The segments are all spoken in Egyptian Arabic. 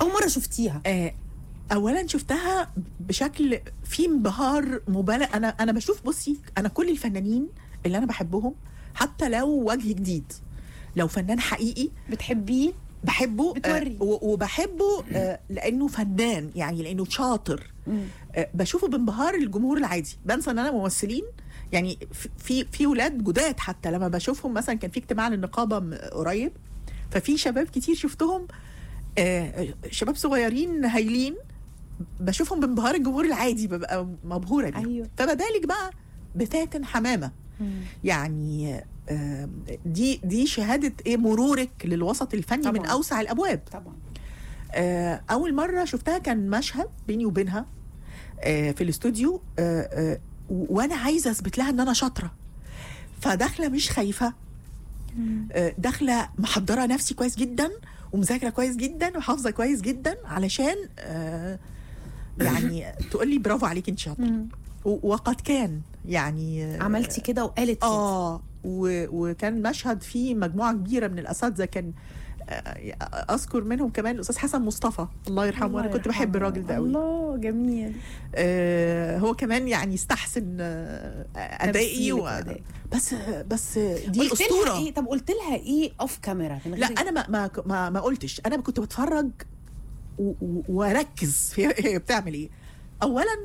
اول مره شفتيها آه، اولا شفتها بشكل فيه انبهار مبالغ انا انا بشوف بصي انا كل الفنانين اللي انا بحبهم حتى لو وجه جديد لو فنان حقيقي بتحبيه بحبه بتوري. آه و- وبحبه آه لانه فنان يعني لانه شاطر آه بشوفه بانبهار الجمهور العادي بنسى ان انا ممثلين يعني في- في في ولاد جداد حتى لما بشوفهم مثلا كان في اجتماع للنقابه م- قريب ففي شباب كتير شفتهم آه شباب صغيرين هايلين بشوفهم بانبهار الجمهور العادي ببقى مبهوره بيهم أيوة. فما بالك بقى بفاتن حمامه يعني آه، دي دي شهاده ايه مرورك للوسط الفني طبعاً. من اوسع الابواب طبعا آه، اول مره شفتها كان مشهد بيني وبينها آه، في الاستوديو آه، آه، و- وانا عايزه اثبت لها ان انا شاطره فداخله مش خايفه آه، داخله محضره نفسي كويس جدا ومذاكره كويس جدا وحافظه كويس جدا علشان آه، يعني تقول لي برافو عليك انت شاطره و- وقد كان يعني آه، عملتي كده وقالت كده اه و... وكان مشهد فيه مجموعه كبيره من الاساتذه كان آه، اذكر منهم كمان الاستاذ حسن مصطفى الله يرحمه الله وانا كنت بحب يرحمه. الراجل ده قوي الله جميل آه هو كمان يعني استحسن آه ادائي تمثيلك و... وأدائك. بس بس دي قلت اسطوره لها ايه طب قلت لها ايه اوف كاميرا من لا غير انا ما ما ما, ما قلتش انا كنت بتفرج و- و- واركز في هي بتعمل ايه اولا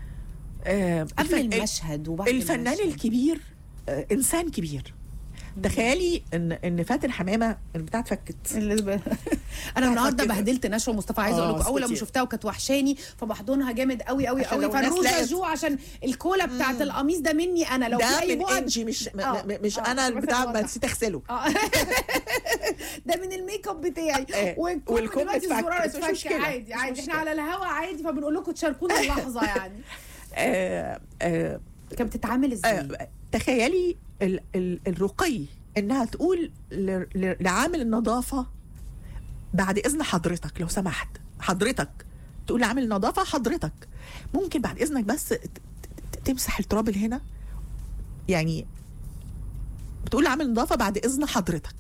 آه قبل الف- المشهد وبعد الفنان المشهد. الكبير آه، انسان كبير تخيلي ان ان فاتن حمامه البتاع اتفكت اللي ب... انا النهارده كده. بهدلت نشوى مصطفى عايزه آه، اقول لكم اول لما كتير. شفتها وكانت وحشاني فبحضنها جامد قوي قوي عشان قوي لو الناس فالروجا لقت. جو عشان الكولا بتاعت القميص ده مني انا لو في ده اي من بعد انجي مش م- آه، م- مش آه، انا بس البتاع أوضح. بس تغسله آه. ده من الميك اب بتاعي آه، والكم والكم دلوقتي اتفك، الزرار بس مش اتفك مشكلة، عادي مش عادي احنا مشكلة. على الهوا عادي فبنقول لكم تشاركونا اللحظه يعني آه آه كانت بتتعامل ازاي؟ آه تخيلي ال ال الرقي انها تقول ل- ل- لعامل النظافه بعد اذن حضرتك لو سمحت حضرتك تقول لعامل النظافه حضرتك ممكن بعد اذنك بس ت- ت- تمسح التراب اللي هنا يعني بتقول لعامل النظافه بعد اذن حضرتك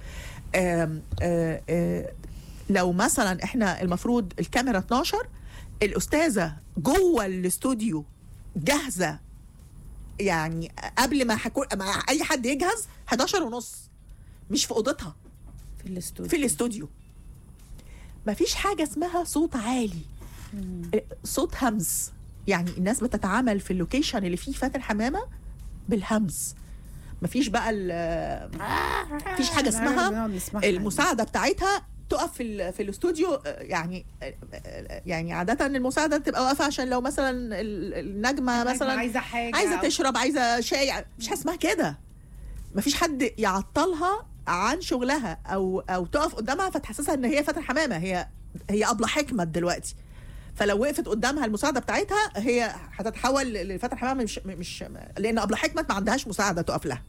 آم آه آه لو مثلا احنا المفروض الكاميرا 12 الاستاذه جوه الاستوديو جاهزه يعني قبل ما حكو... ما اي حد يجهز 11 ونص مش في اوضتها في الاستوديو في الاستوديو مفيش حاجه اسمها صوت عالي صوت همس يعني الناس بتتعامل في اللوكيشن اللي فيه فاتن حمامه بالهمس مفيش بقى ال- مفيش حاجه اسمها المساعده بتاعتها تقف في ال- في الاستوديو آه، يعني آه، يعني عاده المساعده تبقى واقفه عشان لو مثلا ال- النجمه مثلا عايزه حاجه عايزه أو- تشرب عايزه شاي مش حاجه اسمها كده مفيش حد يعطلها عن شغلها او او تقف قدامها فتحسسها ان هي فاتن حمامه هي هي ابله حكمه دلوقتي فلو وقفت قدامها المساعده بتاعتها هي هتتحول لفتح حمامه مش مش لان ابله حكمه ما عندهاش مساعده تقف لها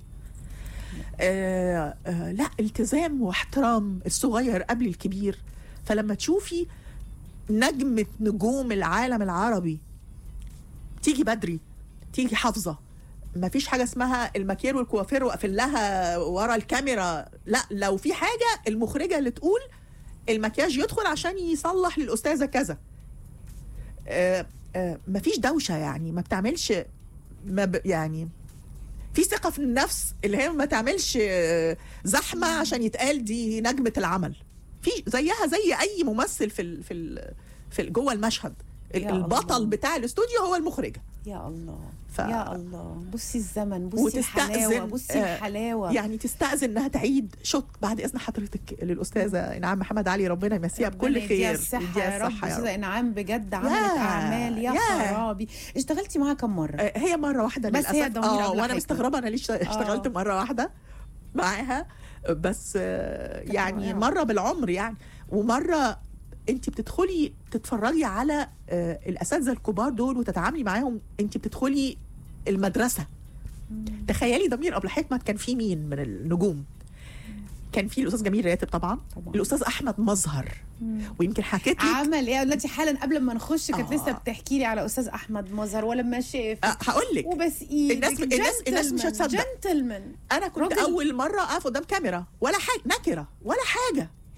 آه آه لا التزام واحترام الصغير قبل الكبير فلما تشوفي نجمة نجوم العالم العربي تيجي بدري تيجي حافظة ما فيش حاجة اسمها المكير والكوافير واقفل لها ورا الكاميرا لا لو في حاجة المخرجة اللي تقول المكياج يدخل عشان يصلح للأستاذة كذا آه آه ما فيش دوشة يعني ما بتعملش ما ب يعني في ثقة في النفس اللي هي ما تعملش آه، زحمة عشان يتقال دي نجمة العمل في زيها زي أي ممثل في ال في ال في ال- جوه المشهد ال- يا البطل الله. بتاع الاستوديو هو المخرجة يا الله ف- يا الله بصي الزمن بصي وتستأذن، الحلاوه بصي آه، الحلاوه يعني تستأذن انها تعيد شوت بعد اذن حضرتك للاستاذه انعام محمد علي ربنا يمسيها ربنا بكل يديها خير الصحة يديها يا رب الصحة أستاذة إنعام بجد عملت يا- أعمال يا يا. خرابي اشتغلتي معاها كم مرة؟ آه، هي مره واحده بس للاسف هي ضمير اه أبلة وانا حكمة. مستغربه انا ليش اشتغلت آه. مره واحده معاها بس آه، يعني رائعة. مره بالعمر يعني ومره انت بتدخلي تتفرجي على آه، الاساتذه الكبار دول وتتعاملي معاهم انت بتدخلي المدرسه تخيلي ضمير ابو حكمت كان في مين من النجوم كان في الاستاذ جميل راتب طبعا, طبعاً. الاستاذ احمد مظهر ويمكن حكيت لك عمل ايه دلوقتي حالا قبل ما نخش كانت آه. لسه بتحكي لي على استاذ احمد مظهر ولما شاف أه هقول لك وبس ايدك الناس- الناس- الناس مش هتصدق. جنتلمان انا كنت راجل- اول مره اقف قدام كاميرا ولا حاجه نكره ولا حاجه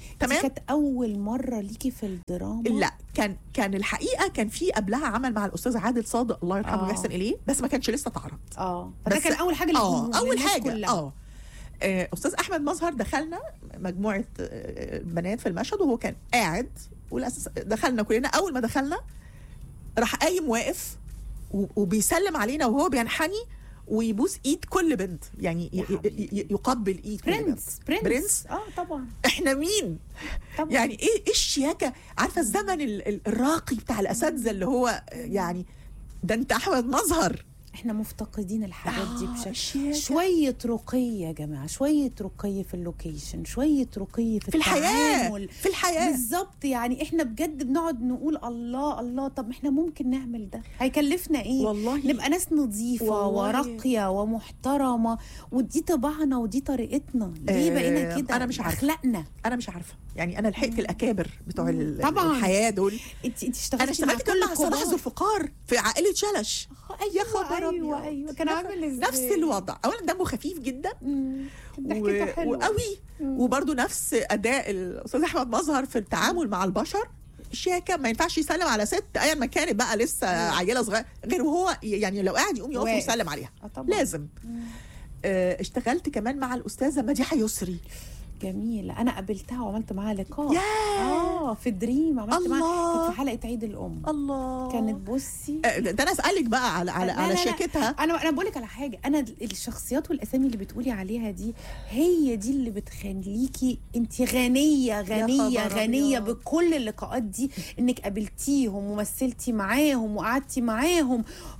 تمام تمام كانت اول مره ليكي في الدراما لا كان كان الحقيقه كان في قبلها عمل مع الاستاذ عادل صادق الله يرحمه آه. ويحسن اليه بس ما كانش لسه اتعرض اه فده بس- كان اول حاجه اه للجمهور، اول للناس حاجه كلها. اه آه، استاذ احمد مظهر دخلنا مجموعه آه، بنات في المشهد وهو كان قاعد والاساس دخلنا كلنا اول ما دخلنا راح قايم واقف و- وبيسلم علينا وهو بينحني ويبوس ايد كل بنت يعني ي- يا حبيبي. ي- ي- يقبل ايد كل بنت برنس برنس برنس اه طبعا احنا مين طبعا يعني ايه ايه الشياكه عارفه الزمن ال- ال- الراقي بتاع الاساتذه اللي هو يعني ده انت احمد مظهر احنا مفتقدين الحاجات دي آه، بشكل الشياكة. شوية رقي يا جماعة شوية رقي في اللوكيشن شوية رقي في, في الحياه التعامل في الحياه بالظبط يعني احنا بجد بنقعد نقول الله الله طب احنا ممكن نعمل ده هيكلفنا ايه والله نبقى ناس نظيفة والله. وراقية ومحترمة ودي طباعنا ودي طريقتنا ليه آه، بقينا كده أنا مش عارفة. اخلاقنا انا مش عارفه يعني انا لحقت الاكابر بتوع ال- طبعاً. الحياه دول انت انت اشتغلتي انا اشتغلت كمان مع صلاح الكبار. ذوالفقار في عائله شلش آه، يا ايوه خبر ايوه أبيض. ايوه كان عامل ازاي نفس الوضع اولا دمه خفيف جدا مم. ضحكته و- حلوة. وقوي مم. وبرده نفس اداء الاستاذ احمد مظهر في التعامل مع البشر شياكه ما ينفعش يسلم على ست ايا ما كانت بقى لسه عيله صغيره غير وهو يعني لو قاعد يقوم يقف واقف. ويسلم عليها اه طبعا لازم مم. آه، اشتغلت كمان مع الاستاذه مديحه يسري جميلة أنا قابلتها وعملت معاها لقاء ياه اه في دريم عملت معاها الله. كانت في حلقة عيد الأم الله كانت بصي آه، ده انا اسالك بقى على على لا، على لا، لا. شياكتها انا انا بقول لك على حاجه انا الشخصيات والاسامي اللي بتقولي عليها دي هي دي اللي بتخليكي انت غنيه غنيه خبر غنيه أبيض. بكل اللقاءات دي انك قابلتيهم ومثلتي معاهم وقعدتي معاهم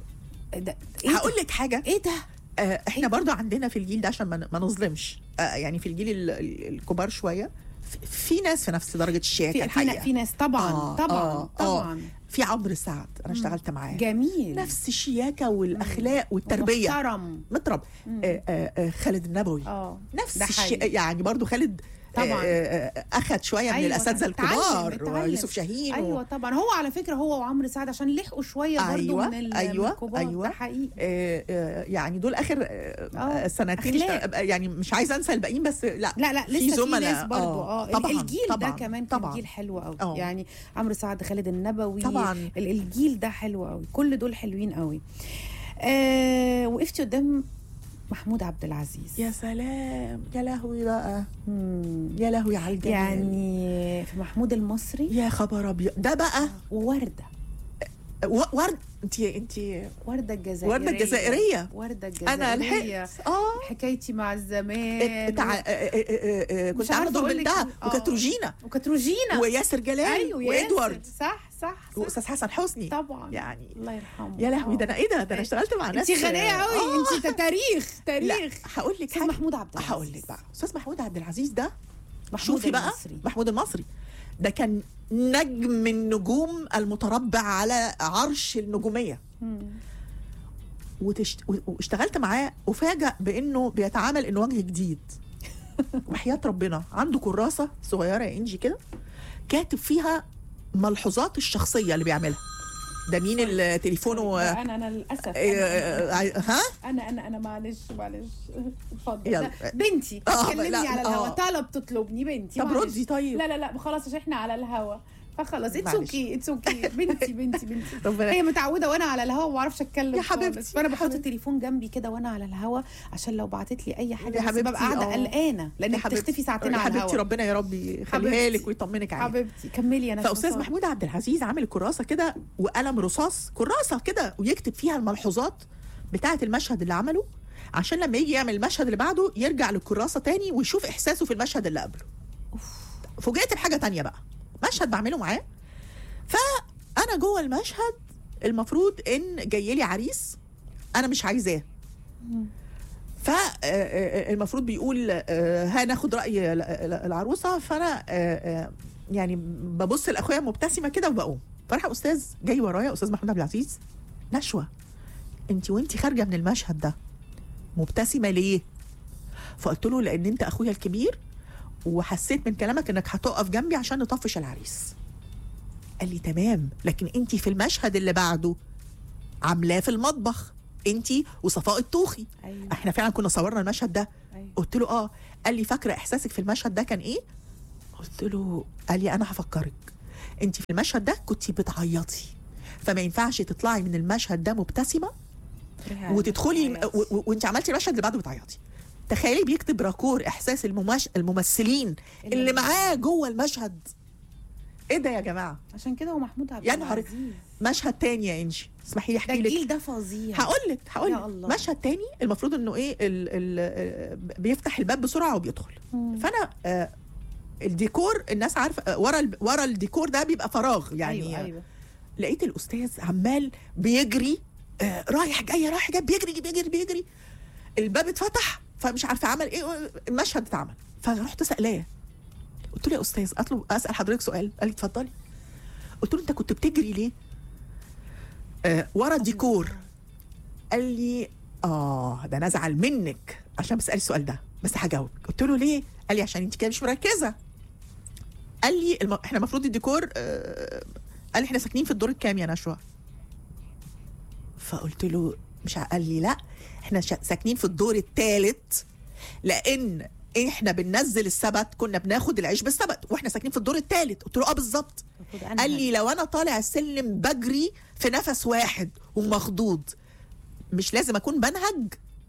ده ايه هقول ده؟ لك حاجه ايه ده آه، احنا إيه؟ برضو عندنا في الجيل ده عشان ما ما نظلمش آه، يعني في الجيل ال- ال- الكبار شويه في- في ناس في نفس درجه الشياكه في في, الحقيقه في ناس طبعا آه، طبعا آه، آه. طبعا في عمرو سعد انا اشتغلت معاه جميل نفس الشياكه والاخلاق والتربيه محترم مطرب مم. آه، آه، آه، خالد النبوي اه نفس ده الشيء حقيقي. يعني برضو خالد آه، طبعاً. آه، آه، اخد شويه من أيوة، الاساتذه اتعلم- الكبار اتعلم. ويوسف شاهين و- ايوه طبعا هو على فكره هو وعمرو سعد عشان لحقوا شويه برضو أيوة، من, ال- من أيوة، الكبار أيوة. ده حقيقي آه، آه، يعني دول اخر آه، آه، سنتين أخلاق. اشت- يعني مش عايزه انسى الباقيين بس لا لا لا في لسه في, زملاء، ناس برضو آه، اه, طبعاً، الجيل طبعاً، ده كمان كان طبعاً. جيل حلو قوي آه. يعني عمرو سعد خالد النبوي طبعاً. ال- الجيل ده حلو قوي كل دول حلوين قوي آه وقفتي قدام محمود عبد العزيز يا سلام يا لهوي بقى مم. يا لهوي على الجمال يعني في محمود المصري يا خبر ابيض ده بقى ووردة و- ورد انت انت وردة الجزائرية وردة الجزائرية. وردة الجزائرية انا لحقت اه حكايتي مع الزمان بتاع آه، آه، آه، آه، مش كنت عارفة عامله دور أقول لك بنتها إيه. آه. وكانت روجينا وكانت روجينا وياسر جلال ايوه ياسر. وادوارد صح صح, صح. واستاذ حسن حسني طبعا يعني الله يرحمه يا لهوي آه. ده انا ايه ده ده انا اشتغلت مع ناس انت غنيه قوي آه. انت تاريخ لا تاريخ هقول لك استاذ حاجه محمود عبد العزيز هقول لك بقى استاذ محمود عبد العزيز ده محمود شوفي بقى المصري. محمود المصري ده كان نجم النجوم المتربع على عرش النجوميه مم. وتشت... واشتغلت معاه وفاجأ بانه بيتعامل انه وجه جديد وحياة ربنا عنده كراسة صغيرة يا انجي كده كاتب فيها ملحوظات الشخصية اللي بيعملها ده مين اللي تليفونه لا، انا انا للاسف آه، انا آه، ها انا انا, أنا معلش معلش اتفضل يلا. لا، بنتي آه، تكلمني لا، على الهوا آه. طلب تطلبني بنتي طب معلش. ردي طيب لا لا لا خلاص عشان احنا على الهوا فخلاص اتس معلش. اوكي اتس اوكي بنتي بنتي بنتي ربنا هي متعوده وانا على الهوا ما اعرفش اتكلم يا خالص. حبيبتي، فانا يا بحط حبيبتي. التليفون جنبي كده وانا على الهوا عشان لو بعتت لي اي حاجه يا بس حبيبتي، ببقى قاعده آه. قلقانه يا لانك حبيبتي. تختفي ساعتين يا على حبيبتي الهوا ربنا يا رب يخليها حبيبتي. لك ويطمنك عليها حبيبتي كملي انا فاستاذ شاطرة. محمود عبد العزيز عامل كراسه كده وقلم رصاص كراسه كده ويكتب فيها الملحوظات بتاعه المشهد اللي عمله عشان لما يجي يعمل المشهد اللي بعده يرجع للكراسه تاني ويشوف احساسه في المشهد اللي قبله فوجئت بحاجه تانية بقى مشهد بعمله معاه فانا جوه المشهد المفروض ان جاي لي عريس انا مش عايزاه فالمفروض بيقول آه، هناخد راي ال- ال- العروسه فانا آه، آه، يعني ببص لاخويا مبتسمه كده وبقوم فراح استاذ جاي ورايا استاذ محمود عبد العزيز نشوه انت وانت خارجه من المشهد ده مبتسمه ليه فقلت له لان انت اخويا الكبير وحسيت من كلامك انك هتقف جنبي عشان نطفش العريس قال لي تمام لكن انت في المشهد اللي بعده عاملاه في المطبخ انت وصفاء الطوخي ايوه احنا فعلا كنا صورنا المشهد ده ايوه قلت له اه قال لي فاكره احساسك في المشهد ده كان ايه قلت له قال لي انا هفكرك انت في المشهد ده كنت بتعيطي فما ينفعش تطلعي من المشهد ده مبتسمه وتدخلي و- و- وانت عملتي المشهد اللي بعده بتعيطي تخيلي بيكتب راكور احساس الممش... الممثلين اللي اللي معاه. معاه جوه المشهد ايه ده يا جماعه عشان كده هو محمود عبد يا نهار العزيز مشهد تاني يا انجي اسمحي لي ده احكي لك الجيل ده فظيع هقول لك هقول يا لك الله. مشهد تاني المفروض انه ايه ال ال بيفتح الباب بسرعه وبيدخل مم. فانا آه الديكور الناس عارفه آه، ورا ال- ورا الديكور ده بيبقى فراغ يعني ايوه ايوه لقيت الاستاذ عمال بيجري آه رايح جاي رايح جاي بيجري بيجري بيجري الباب اتفتح فمش عارفه عمل ايه المشهد اتعمل فرحت سالاه قلت له يا استاذ اطلب اسال حضرتك سؤال قال لي اتفضلي قلت له انت كنت بتجري ليه آه ورا الديكور قال لي اه ده انا ازعل منك عشان بسالي السؤال ده بس هجاوب قلت له ليه قال لي عشان انت كده مش مركزه قال لي الم... احنا المفروض الديكور آه... قال لي احنا ساكنين في الدور الكام يا نشوى فقلت له مش ع- قال لي لا احنا شا... ساكنين في الدور الثالث لان احنا بننزل السبت كنا بناخد العيش بالسبت واحنا ساكنين في الدور الثالث قلت له اه بالظبط المفروض أنا قال لي لو انا طالع السلم بجري في نفس واحد ومخضوض مش لازم اكون بنهج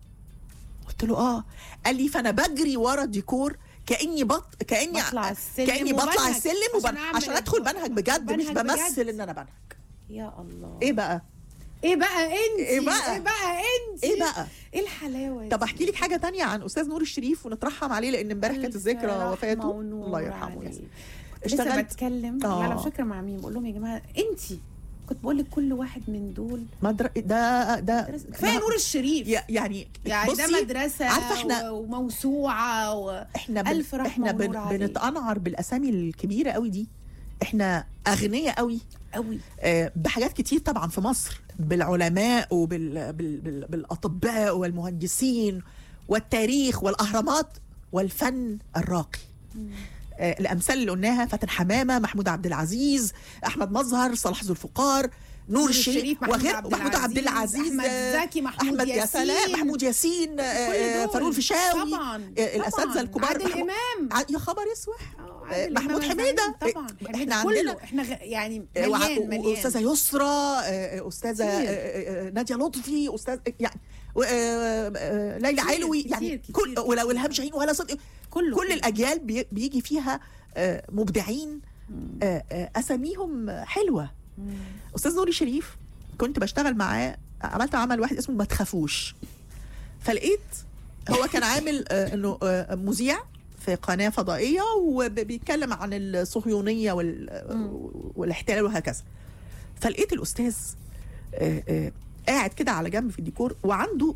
قلت له اه قال لي فانا بجري ورا الديكور كاني بط كاني بطلع السلم كاني بطلع وبنهج السلم عشان وبن... أعمل عشان ادخل الدور. بنهج بجد مش بنهج بمثل بجد. ان انا بنهج يا الله ايه بقى ايه بقى انت إيه بقى؟ ايه بقى انت ايه بقى ايه الحلاوه دي؟ طب احكي لك حاجه تانية عن استاذ نور الشريف ونترحم عليه لان امبارح كانت ألف الذكرى رحمة وفاته ونور الله يرحمه عليه. يا سيدي. لسه اشتغلت بتكلم آه. انا مش فاكره مع مين بقول لهم يا جماعه انت كنت بقول لك كل واحد من دول مدر... ده ده مدرسة. كفايه نور الشريف يا- يعني يعني ده بصي، مدرسه عارفة إحنا- و- وموسوعه و... احنا بن... ألف رحمة احنا بن... ونور عليه. بنتقنعر بالاسامي الكبيره قوي دي احنا اغنياء قوي قوي آه، بحاجات كتير طبعا في مصر بالعلماء وبال بال... بال... بالاطباء والمهندسين والتاريخ والاهرامات والفن الراقي آه، الامثال اللي قلناها فاتن حمامه محمود عبد العزيز احمد مظهر صلاح ذو الفقار نور الشريف محمود وغير عبد محمود عبد العزيز، العزيز أحمد آه، زكي، محمود احمد يا سلام ياسين. محمود ياسين آه، آه، دول. فاروق الفيشاوي طبعا آه، الاساتذه طبعاً. الكبار عادل محمود- امام ع- يا خبر اسود آه، آه، عادل محمود إمام حميده الزعيم طبعا آه، حميدة احنا كله عندنا احنا غ... يعني آه، وع- مليان مليان استاذه يسرى آه، استاذه آه، كتير. آه، آه، ناديه لطفي استاذ يعني و- آه، آه، ليلى كتير، علوي كتير، يعني كتير، كل كتير. ولو الهام شاهين ولا صدق كله كل كله. الاجيال بي- بيجي فيها آه، مبدعين آه، آه، اساميهم حلوه مم. استاذ نوري شريف كنت بشتغل معاه عملت عمل واحد اسمه ما تخافوش فلقيت هو كان عامل آه، انه آه، مذيع في قناه فضائيه وبيتكلم عن الصهيونيه وال- والاحتلال وهكذا فلقيت الاستاذ آه، آه، قاعد كده على جنب في الديكور وعنده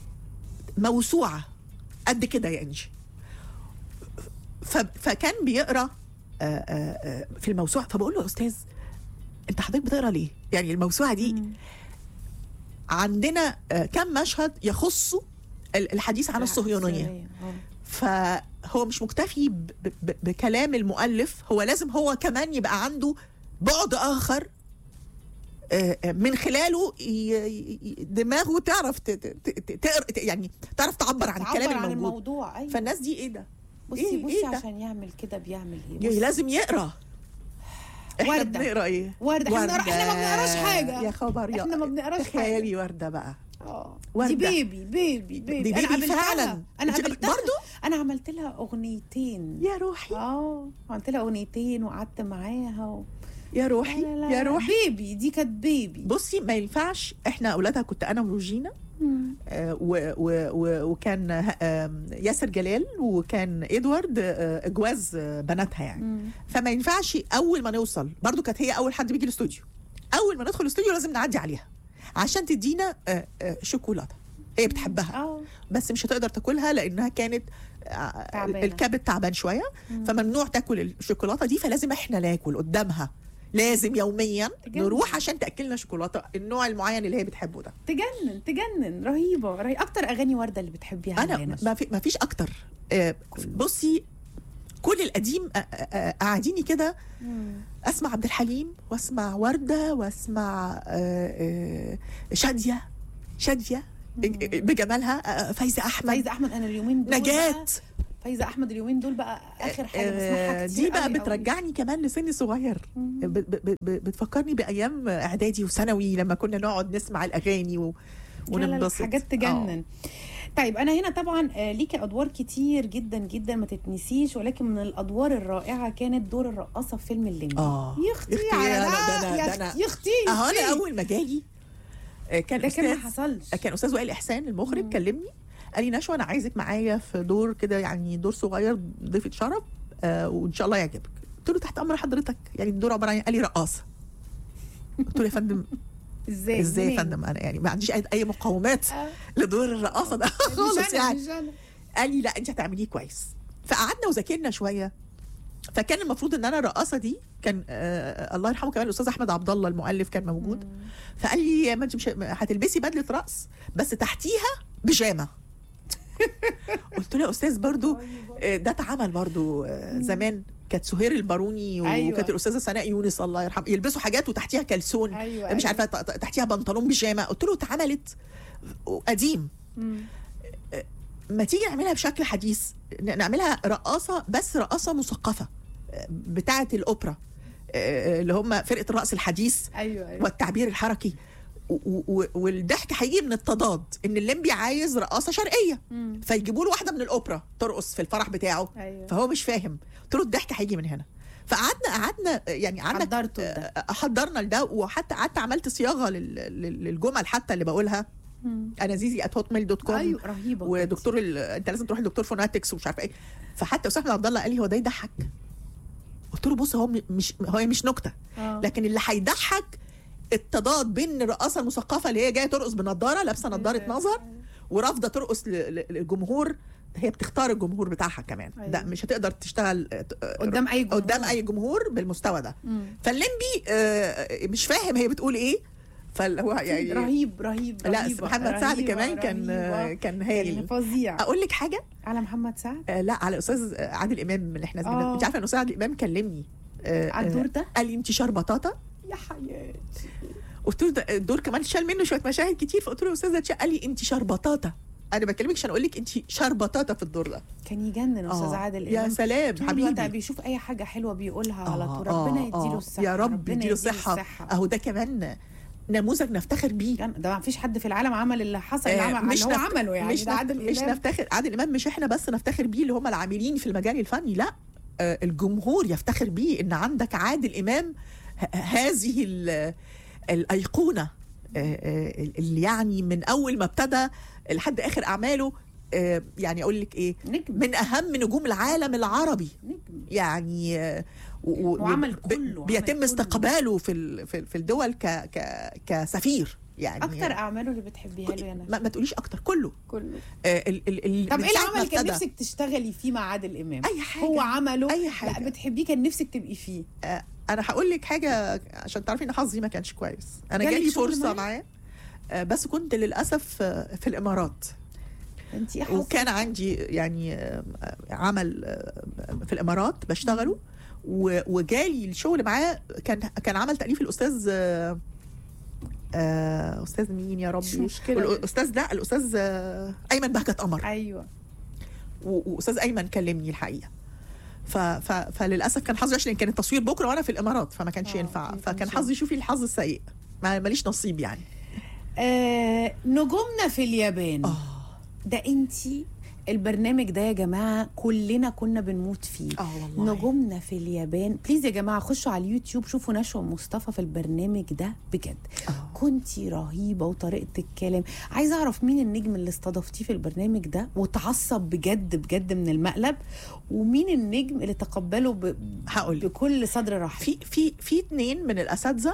موسوعه قد كده يا انجي ف- فكان بيقرا آه، آه، آه، في الموسوعه فبقول له يا استاذ انت حضرتك بتقرا ليه؟ يعني الموسوعه دي مم. عندنا آه، كم مشهد يخصوا ال- الحديث عن الصهيونيه آه. فهو مش مكتفي ب- ب- بكلام المؤلف هو لازم هو كمان يبقى عنده بعد اخر آه، آه، من خلاله ي- ي- ي- دماغه تعرف ت- ت- ت- تقرا يعني تعرف تعبر عن تعبر الكلام عن الموجود الموضوع ايوه فالناس دي ايه ده؟ بصي إيه- بصي إيه ده؟ عشان يعمل كده بيعمل ايه يعني بصي. لازم يقرا احنا وردة. بنقرا ايه؟ وردة احنا بنقرا- احنا ما بنقراش حاجة. يا خبر يا احنا ما بنقراش حاجة. تخيلي ورده بقى اه وردة. دي بيبي بيبي بيبي دي انا بيبي قابلتها فعلاً. انا انت قابلتها برضو؟ انا عملت لها اغنيتين يا روحي اه عملت لها اغنيتين وقعدت معاها و... يا روحي لا لا يا لا. روحي بيبي دي كانت بيبي بصي ما ينفعش احنا اولادها كنت انا وروجينا مم. آه، و و و وكان ه- آم، ياسر جلال وكان ادوارد آه، اجواز آه، بناتها يعني مم. فما ينفعش اول ما نوصل برضو كانت هي اول حد بيجي الاستوديو اول ما ندخل الاستوديو لازم نعدي عليها عشان تدينا آه، آه، شوكولاته هي بتحبها اه بس مش هتقدر تاكلها لانها كانت آه، تعبانة. الكبد تعبان شويه فممنوع تاكل الشوكولاته دي فلازم احنا ناكل قدامها لازم يوميا تجنن. نروح عشان تاكلنا شوكولاته النوع المعين اللي هي بتحبه ده تجنن تجنن رهيبه رهيبة. اكتر اغاني ورده اللي بتحبيها انا يا ما, في ما فيش اكتر آه، بصي كل القديم آه، آه، آه، قاعديني كده مم. اسمع عبد الحليم واسمع ورده واسمع آه، آه، شاديه شاديه بجمالها آه، فايزه احمد فايزه احمد انا اليومين دول نجاة بقى فايزه احمد اليومين دول بقى اخر حاجه بسمعها آه، كتير دي بقى قوي قوي. بترجعني كمان لسن صغير مم. ب- ب- ب- بتفكرني بايام اعدادي وثانوي لما كنا نقعد نسمع الاغاني و... لا، لا، لا، وننبسط حاجات تجنن طيب انا هنا طبعا آه، ليكي ادوار كتير جدا جدا ما تتنسيش ولكن من الادوار الرائعه كانت دور الرقاصه في فيلم الليمبي اه يا اختي يا اختي، على أنا- ده ده أنا- يا ده أنا- اختي يا اختي اهو انا يا أختي. اول ما جالي آه، كان ده كان ما استاذ حصلش كان استاذ وائل احسان المخرج مم. كلمني قال لي نشوى انا عايزك معايا في دور كده يعني دور صغير ضيفه شرف آه وان شاء الله يعجبك قلت له تحت امر حضرتك يعني الدور عباره عن إيه؟ قال لي رقاصه قلت له يا فندم ازاي ازاي يا منين؟ فندم انا يعني ما عنديش اي أي مقومات آه، لدور الرقاصه ده مش خالص أنا، يعني مش أنا. قال لي لا انت هتعمليه كويس فقعدنا وذاكرنا شويه فكان المفروض ان انا الرقاصه دي كان آه الله يرحمه كمان الاستاذ احمد عبد الله المؤلف كان موجود مم. فقال لي ما انت مش هتلبسي بدله رقص بس تحتيها بيجامه قلت له يا استاذ برضو آه، ده اتعمل برضو آه، زمان كانت سهير الباروني أيوة. وكانت الاستاذه سناء يونس الله يرحمها يلبسوا حاجات وتحتيها كلسون ايوه مش أيوة. عارفه ت- ت- تحتيها بنطلون بيجامه قلت له اتعملت قديم مم. ما تيجي نعملها بشكل حديث ن- نعملها رقاصه بس رقاصه مثقفه آه، بتاعه الاوبرا آه، اللي هم فرقه الرقص الحديث ايوه ايوه والتعبير الحركي و- و- والضحك هيجي من التضاد ان الليمبي عايز رقاصه شرقيه مم. فيجيبوا له واحده من الاوبرا ترقص في الفرح بتاعه ايوه فهو مش فاهم قلت له الضحك هيجي من هنا فقعدنا قعدنا يعني قعدنا حضرته ده آه، حضرنا لده وحتى قعدت عملت صياغه لل- لل- للجمل حتى اللي بقولها مم. انا زيزي ات هوت ميل دوت كوم ايوه رهيبه ودكتور ال... انت لازم تروح لدكتور فوناتكس ومش عارفه ايه فحتى استاذ احمد عبد الله قال لي هو ده يضحك قلت له بص هو م- مش هو مش نكته آه. لكن اللي هيضحك التضاد بين الرقاصه المثقفه اللي هي جايه ترقص بنضاره لابسه نضاره نظر ورافضه ترقص ل- ل- للجمهور هي بتختار الجمهور بتاعها كمان أيوة. ده مش هتقدر تشتغل آه، آه، قدام اي جمهور قدام اي جمهور بالمستوى ده مم. فالليمبي آه، مش فاهم هي بتقول ايه فهو يعني رهيب رهيب لا رهيبة، محمد سعد رهيبة، كمان كان رهيبة. كان كان هايل فظيع اقول لك حاجه على محمد سعد آه لا على استاذ عادل امام اللي احنا زميلنا آه. انت عارفه ان استاذ عادل امام كلمني آه على الدور ده قال لي انت شربطاطه يا حياتي قلت له ده الدور كمان شال منه شويه مشاهد كتير فقلت له يا استاذه تشا قال لي انت شربطاطه انا بكلمك عشان اقول لك انت شربطاطه في الدور ده كان يجنن استاذ آه. عادل يا امام سلام طول الوقت حبيبي بيشوف اي حاجه حلوه بيقولها على آه، طول ربنا آه، يديله آه. الصحه يا رب ربنا يديله الصحه اهو ده كمان نموذج نفتخر بيه كان- ده ما فيش حد في العالم عمل اللي حصل اللي آه، عمل اللي هو نفت- عمله يعني مش ده نف- عادل مش امام نفتخر عادل امام مش احنا بس نفتخر بيه اللي هم العاملين في المجال الفني لا آه، الجمهور يفتخر بيه ان عندك عادل امام ه- هذه ال- الايقونه آه، آه، اللي يعني من اول ما ابتدى لحد اخر اعماله آه، يعني اقول لك ايه نجم من اهم نجوم العالم العربي نجم يعني آه، و- و- وعمل ب- كله، عمل بيتم كله. استقباله في ال- في في الدول ك ك كسفير يعني اكتر اعماله اللي بتحبيها له يا نجم ما, ما تقوليش اكتر كله كله آه، ال ال ال طب من ايه ساعة ما العمل كان ابتدى. نفسك تشتغلي فيه مع عادل امام اي حاجه هو عمله اي لا حاجه بتحبيه كان نفسك تبقي فيه آه، انا هقول لك حاجه عشان تعرفي ان حظي ما كانش كويس انا جالك جالي شغل فرصه معاه؟ معاه آه، بس كنت للاسف آه، في الامارات انت ايه حظك؟ وكان عندي يعني آه، عمل آه، في الامارات بشتغله و- وجالي الشغل معاه كان كان عمل تاليف الاستاذ آه، آه، استاذ مين يا مش ربي مشكله الاستاذ لا الاستاذ آه، ايمن بهجت قمر ايوه و- واستاذ ايمن كلمني الحقيقه ف... ف... فللاسف كان حظي عشان كان التصوير بكره وانا في الامارات فما كانش آه، ينفع أوكي، فكان كان حظي شوفي الحظ السيء ما ماليش نصيب يعني آه نجومنا في اليابان اه ده انت البرنامج ده يا جماعه كلنا كنا بنموت فيه اه والله نجومنا في اليابان بليز يا جماعه خشوا على اليوتيوب شوفوا نشوى مصطفى في البرنامج ده بجد آه. كنتي رهيبه وطريقه الكلام عايزه اعرف مين النجم اللي استضفتيه في البرنامج ده وتعصب بجد بجد من المقلب ومين النجم اللي تقبله ب... هقول لك. بكل صدر رحب في في في اتنين من الاساتذه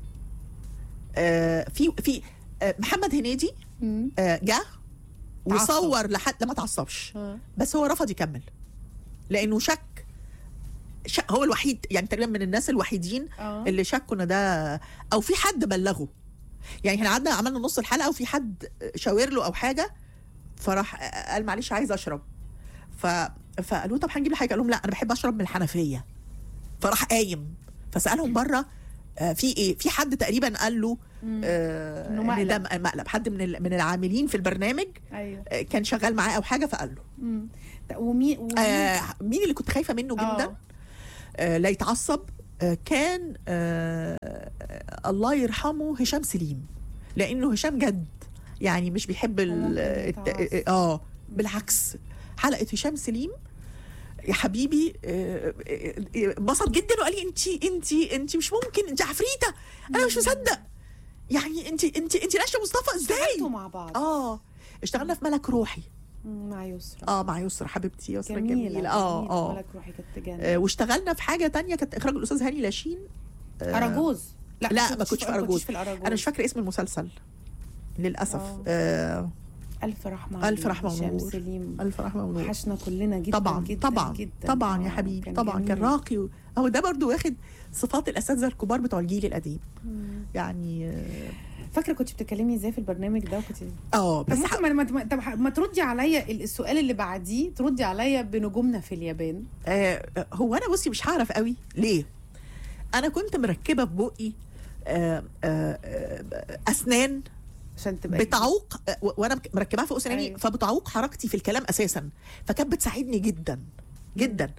آه في في آه محمد هنيدي مم. آه جه تعصب. وصور لحد لا ما تعصبش آه. بس هو رفض يكمل لانه شك شك هو الوحيد يعني تقريبا من الناس الوحيدين آه. اللي شكوا ان ده او في حد بلغه يعني احنا قعدنا عملنا نص الحلقه وفي حد شاور له او حاجه فراح قال معلش عايز اشرب ف فقالوا طب هنجيب لي حاجه قال لهم لا انا بحب اشرب من الحنفيه فراح قايم فسالهم بره آه، في ايه في حد تقريبا قال له مم. آه إنه ان ده مقلب. مقلب حد من ال- من العاملين في البرنامج ايوه آه، كان شغال معاه او حاجه فقال له مم. ومين ومين آه مين اللي كنت خايفه منه جدا آه. آه لا يتعصب آه كان آه آه الله يرحمه هشام سليم لانه هشام جد يعني مش بيحب ال وممكن الت- يتعصب. اه بالعكس حلقه هشام سليم يا حبيبي آه، آه، آه، انبسط جدا وقال لي انت انت انت مش ممكن انت عفريته انا مش مصدق يعني انت انت انت ناشئه مصطفى اشتغلتوا ازاي مع بعض اه اشتغلنا في ملك روحي مم، مع يسرا اه مع يسرا حبيبتي يسرا جميلة جميله اه جميلة. اه ملك روحي كانت تجنن آه، واشتغلنا في حاجه تانية كانت اخراج الاستاذ هاني لاشين آه، اراجوز لا ما كنتش في اراجوز في الأراجوز. انا مش فاكره اسم المسلسل للاسف آه. آه الف رحمه ألف عليه، رحمة هشام ونور. سليم الف رحمه ونور وحشنا كلنا جدا طبعا جدا طبعا جدا طبعا يا آه، حبيبي طبعا كان جميل. راقي و- هو ده برضو واخد صفات الاساتذه الكبار بتوع الجيل القديم مم. يعني اه فاكره كنت بتكلمي ازاي في البرنامج ده وكنت آه، بس بس ح- ما, ما, ما, طب ما تردي عليا السؤال اللي بعديه تردي عليا بنجومنا في اليابان آه هو انا بصي مش هعرف قوي ليه انا كنت مركبه في بقي آه آه آه اسنان عشان تبقى بتعوق آه، و- وانا مك- مركباها في اسناني أيوة. فبتعوق حركتي في الكلام اساسا فكانت بتساعدني جدا جدا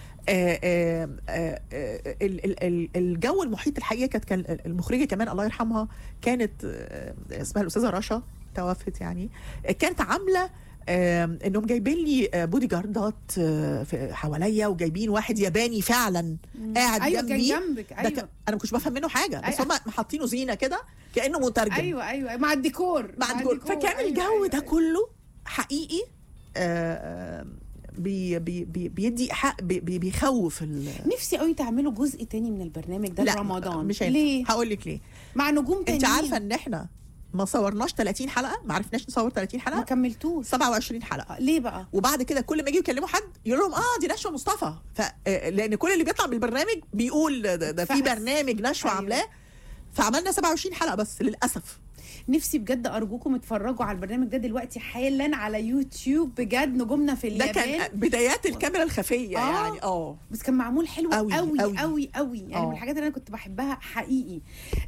آه، آه، آه، آه، ال- ال- ال- الجو المحيط الحقيقه كانت كان المخرجه كمان الله يرحمها كانت آه، اسمها الاستاذه رشا توفت يعني آه، كانت عامله آه، انهم جايبين لي آه، بودي جاردات آه، في- حواليا وجايبين واحد ياباني فعلا قاعد ايوه كان جنبي جنبك ده ايوه كان- انا ما كنتش بفهم منه حاجه بس أيوة. هم حاطينه زينه كده كانه مترجم ايوه ايوه مع الديكور مع الجول فكان أيوة، الجو أيوة، ده أيوة. كله حقيقي آه، آه، بي بي بي بيدي حق بي بي بيخوف ال- نفسي قوي تعملوا جزء تاني من البرنامج ده لا في رمضان مش ليه هينفع هقول لك ليه مع نجوم تانيين انت عارفه ان احنا ما صورناش 30 حلقه ما عرفناش نصور 30 ما حلقه كملتوش 27 حلقه آه، ليه بقى وبعد كده كل ما يجي يكلموا حد يقول لهم اه دي نشوى مصطفى ف آه، لان كل اللي بيطلع بالبرنامج بيقول ده, ده في فأس. برنامج نشوى أيوة. عاملاه فعملنا 27 حلقه بس للاسف نفسي بجد ارجوكم اتفرجوا على البرنامج ده دلوقتي حالا على يوتيوب بجد نجومنا في ده اليابان كان بدايات الكاميرا الخفيه آه. يعني اه بس كان معمول حلو أوي، قوي أوي. قوي قوي, قوي. يعني آه. من الحاجات اللي انا كنت بحبها حقيقي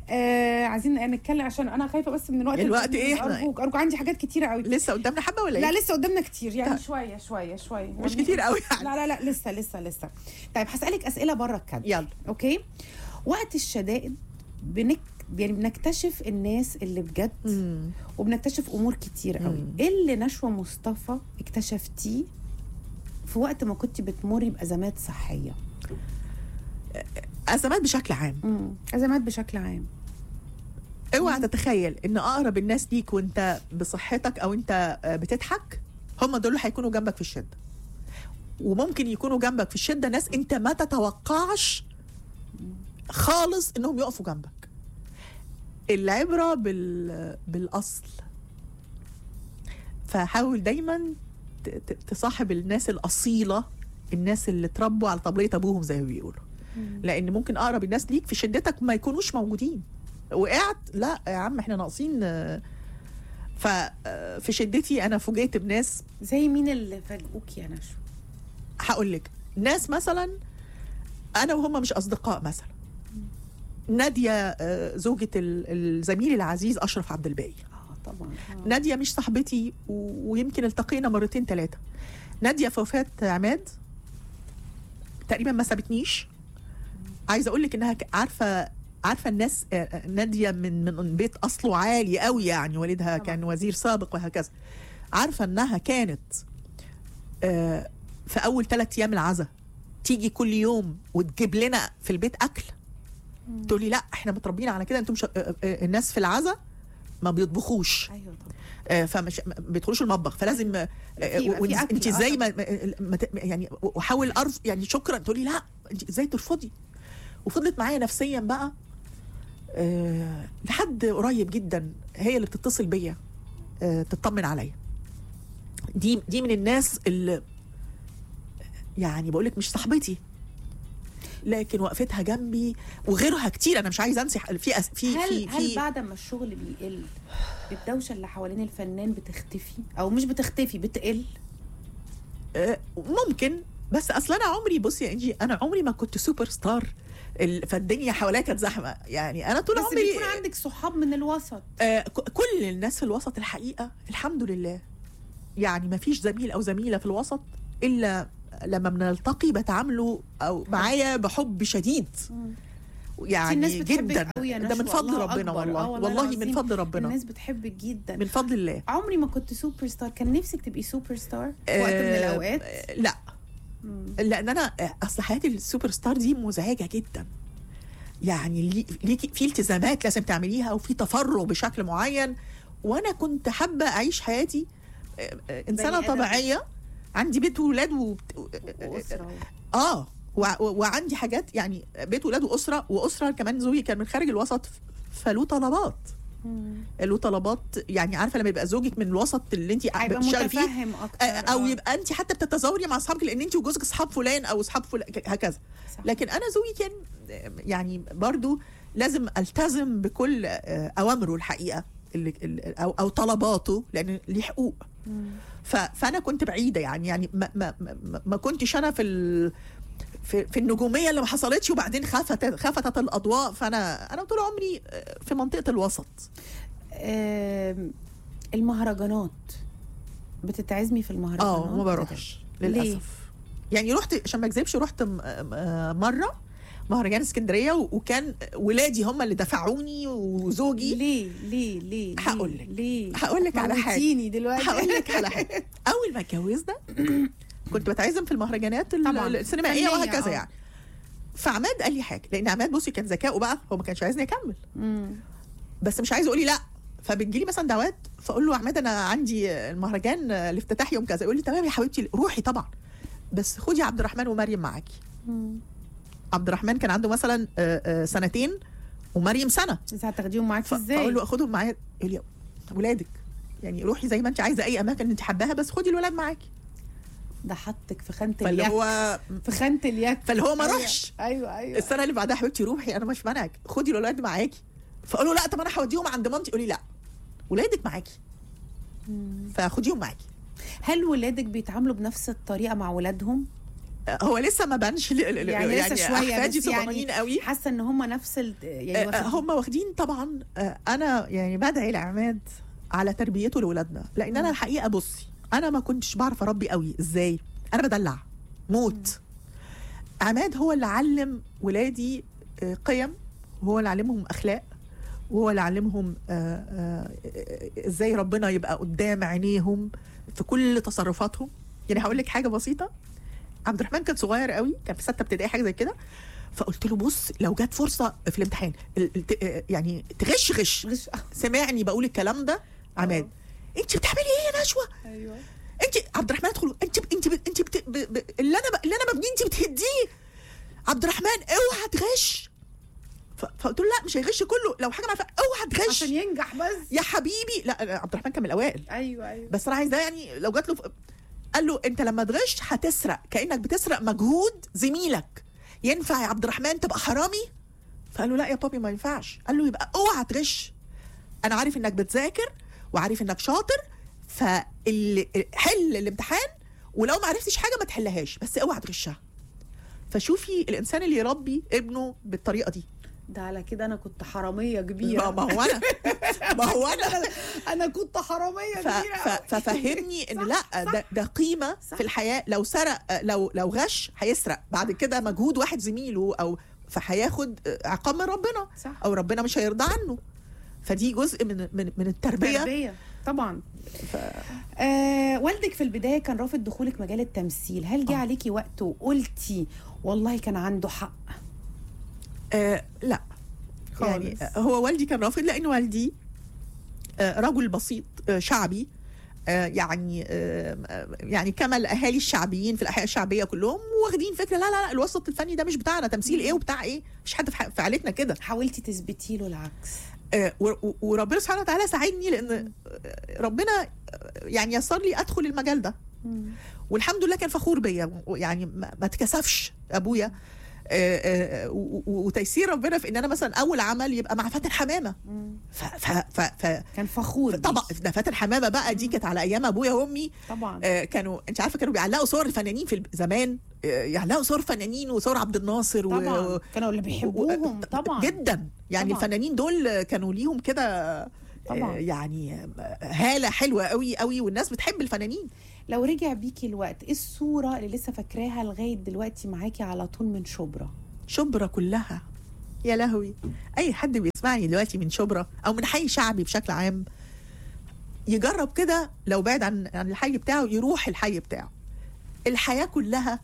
آه عايزين نتكلم عشان انا خايفه بس من الوقت الوقت اللي- إيه؟ إحنا- ارجوك ارجوك عندي حاجات كتيره قوي لسه قدامنا حبه ولا لا ايه؟ لسه قدامنا كتير يعني طيب. شويه شويه شويه مش كتير قوي يعني لا لا لا لسه لسه لسه طيب هسألك أسئلة بره الكادر يلا اوكي وقت الشدائد بنك يعني بنكتشف الناس اللي بجد مم. وبنكتشف امور كتير قوي مم. ايه اللي نشوى مصطفى اكتشفتيه في وقت ما كنت بتمري بازمات صحيه ازمات بشكل عام امم ازمات بشكل عام اوعى تتخيل ان اقرب الناس ليك وانت بصحتك او انت آه، بتضحك هم دول اللي هيكونوا جنبك في الشده وممكن يكونوا جنبك في الشده ناس انت ما تتوقعش خالص انهم يقفوا جنبك العبره بال بالاصل فحاول دايما ت- ت- تصاحب الناس الاصيله الناس اللي اتربوا على طبليه ابوهم زي ما بيقولوا لان ممكن اقرب الناس ليك في شدتك ما يكونوش موجودين وقعت لا يا عم احنا ناقصين آه، ف آه، في شدتي انا فوجئت بناس زي مين اللي فاجئوك يا نشوى هقول لك ناس مثلا انا وهم مش اصدقاء مثلا ناديه آه، زوجة ال- الزميل العزيز اشرف عبد الباقي اه طبعا آه. ناديه مش صاحبتي و- ويمكن التقينا مرتين ثلاثه ناديه في وفاه عماد تقريبا ما سابتنيش عايزه اقول لك انها ك- عارفه عارفه الناس آه، آه، ناديه من من بيت اصله عالي قوي يعني والدها طبعا. كان وزير سابق وهكذا عارفه انها كانت آه، في اول ثلاث ايام العزاء تيجي كل يوم وتجيب لنا في البيت اكل تقول لي لا احنا متربيين على كده انتم مش... آه، آه، الناس في العزاء ما بيطبخوش ايوه طبعا آه، فمش ما بيدخلوش المطبخ فلازم آه، في- يبقى في أكل، انت آه، ازاي ما ما- ما ت- يعني واحاول ارف يعني شكرا تقولي لا انت ازاي ترفضي وفضلت معايا نفسيا بقى أه لحد قريب جدا هي اللي بتتصل بيا أه تطمن عليا دي دي من الناس اللي يعني بقول لك مش صاحبتي لكن وقفتها جنبي وغيرها كتير انا مش عايزه انسى في أس- في هل في هل في بعد ما الشغل بيقل الدوشه اللي حوالين الفنان بتختفي او مش بتختفي بتقل آه، ممكن بس اصل انا عمري بصي يا انجي انا عمري ما كنت سوبر ستار ال- فالدنيا حواليا كانت زحمه يعني انا طول بس عمري بيكون عندك صحاب من الوسط آه، ك- كل الناس في الوسط الحقيقه الحمد لله يعني ما فيش زميل او زميله في الوسط الا لما بنلتقي بتعاملوا او معايا بحب شديد يعني الناس بتحبك جدا قوي يا ده من نشوى، فضل الله ربنا أكبر. والله آه والله من العظيم. فضل ربنا الناس بتحبك جدا من فضل الله عمري ما كنت سوبر ستار كان نفسك تبقي سوبر ستار في وقت من آه، الاوقات آه، لا لان انا آه، اصل حياه السوبر ستار دي مزعجه جدا يعني لي- ليكي في التزامات لازم تعمليها وفي تفرغ بشكل معين وانا كنت حابه اعيش حياتي آه، آه، انسانه بني آدم. طبيعيه عندي بيت وولاد و... واسره اه و... و- وعندي حاجات يعني بيت ولاد واسره واسره كمان زوجي كان من خارج الوسط فله طلبات مم. له طلبات يعني عارفه لما يبقى زوجك من الوسط اللي انت هيبقى بتشتغلي فيه متفهم اكتر آه، او آه. يبقى انت حتى بتتزاوري مع اصحابك لان انت وجوزك اصحاب فلان او اصحاب فلان ك- هكذا صح. لكن انا زوجي كان آه، يعني برضو لازم التزم بكل آه، اوامره الحقيقه اللي اللي- او او طلباته لان ليه حقوق مم. ف- فانا كنت بعيده يعني يعني ما ما ما, ما كنتش انا في ال في, في النجوميه اللي ما حصلتش وبعدين خفتت خفتت الاضواء فانا انا طول عمري آه، في منطقه الوسط آم، المهرجانات بتتعزمي في المهرجانات اه ما بروحش ليه؟ للاسف يعني رحت عشان ما اكذبش رحت م- م- مره مهرجان اسكندريه و- وكان ولادي هم اللي دفعوني وزوجي ليه ليه ليه هقول لك. ليه هقول لك على حاجه موتيني دلوقتي هقول لك على حاجه اول ما اتجوزنا كنت بتعزم في المهرجانات ال- طبعاً. السينمائيه فنية، وهكذا آه. يعني فعماد قال لي حاجه لان عماد بصي كان ذكائه بقى هو ما كانش عايزني اكمل مم. بس مش عايز يقول لي لا فبتجيلي مثلا دعوات فاقول له عماد انا عندي المهرجان الافتتاح يوم كذا يقول لي تمام يا حبيبتي روحي طبعا بس خدي عبد الرحمن ومريم معاكي مم. عبد الرحمن كان عنده مثلا آه، آه، سنتين ومريم سنه انت هتاخديهم معاكي ف- ازاي فاقول له اخدهم معايا يقول لي ولادك يعني روحي زي ما انت عايزه اي اماكن انت حباها بس خدي الولاد معاكي ده حطك في خانه فاللي اليك هو في خانه اليك فاللي هو ما أيوة. روحش ايوه ايوه السنه اللي بعدها حبيبتي روحي انا مش مانعك خدي الولاد معاكي فاقول له لا طب انا هوديهم عند مامتي يقول لي لا ولادك معاكي مم. فخديهم معاكي هل ولادك بيتعاملوا بنفس الطريقه مع ولادهم هو لسه ما بانش ل- ل- يعني, لسه شويه احفادي بس صغيرين يعني قوي حاسه ان هم نفس ال... يعني آه، واخد- هم واخدين طبعا آه، انا يعني بدعي لعماد على تربيته لاولادنا لان انا الحقيقه بصي انا ما كنتش بعرف اربي قوي ازاي انا بدلع موت عماد هو اللي علم ولادي آه، قيم وهو اللي علمهم اخلاق وهو اللي علمهم آه، آه، آه، ازاي ربنا يبقى قدام عينيهم في كل تصرفاتهم يعني هقول لك حاجه بسيطه عبد الرحمن كان صغير قوي كان في سته ابتدائي حاجه زي كده فقلت له بص لو جت فرصه في الامتحان ال- ال- ت- يعني تغش غش غش سمعني بقول الكلام ده عماد انت بتعملي ايه يا نشوى ايوه انت عبد الرحمن ادخل انت انت انت بت... ب... ب... اللي انا ب... اللي انا ببنيه انت بتهديه عبد الرحمن اوعى تغش ف... فقلت له لا مش هيغش كله لو حاجه ما فا- اوعى تغش عشان ينجح بس يا حبيبي لا لا، عبد الرحمن كان من الاوائل ايوه ايوه بس انا عايز ده يعني لو جات له ف... قال له انت لما تغش هتسرق كانك بتسرق مجهود زميلك ينفع يا عبد الرحمن تبقى حرامي فقال له لا يا بابي ما ينفعش قال له يبقى اوعى تغش انا عارف انك بتذاكر وعارف انك شاطر فحل الامتحان ولو ما عرفتش حاجه ما تحلهاش بس اوعى تغشها فشوفي الانسان اللي يربي ابنه بالطريقه دي ده على كده انا كنت حراميه ما كبيره ما هو انا ما هو انا انا كنت حراميه ف... كبيره ف... أوي. ففهمني ان صح، لا صح. ده, ده قيمه صح. في الحياه لو سرق لو لو غش هيسرق بعد كده مجهود واحد زميله او فهياخد عقاب من ربنا صح او ربنا مش هيرضى عنه فدي جزء من من, من التربيه تربيه طبعا ف... آه والدك في البدايه كان رافض دخولك مجال التمثيل هل جه آه. عليكي وقت وقلتي والله كان عنده حق آه لا يعني خالص. هو والدي كان رافض لان والدي آه رجل بسيط آه شعبي آه يعني آه يعني كما الاهالي الشعبيين في الاحياء الشعبيه كلهم واخدين فكره لا لا لا الوسط الفني ده مش بتاعنا تمثيل ايه وبتاع ايه مش حد في ح- في عيلتنا كده حاولتي تثبتي له العكس آه، و- و- وربنا سبحانه وتعالى ساعدني لان آه، ربنا آه، يعني يسر لي ادخل المجال ده والحمد لله كان فخور بيا يعني ما ما اتكسفش ابويا آه، آه، و- و- وتيسير ربنا في ان انا مثلا اول عمل يبقى مع فاتن حمامه ف ف ف ف كان فخور بيكي. طبعا ده فاتن حمامه بقى دي كانت على ايام ابويا وامي طبعا آه، كانوا انت عارفه كانوا بيعلقوا صور الفنانين في الب- زمان آه، يعلقوا صور فنانين وصور عبد الناصر و- طبعا كانوا اللي بيحبوهم و- طبعا جدا يعني طبعاً. الفنانين دول كانوا ليهم كده طبعاً. آه، يعني هاله حلوه قوي قوي والناس بتحب الفنانين لو رجع بيكي الوقت ايه الصوره اللي لسه فاكراها لغايه دلوقتي معاكي على طول من شبرا شبرا كلها يا لهوي اي حد بيسمعني دلوقتي من شبرا او من حي شعبي بشكل عام يجرب كده لو بعد عن عن الحي بتاعه يروح الحي بتاعه الحياه كلها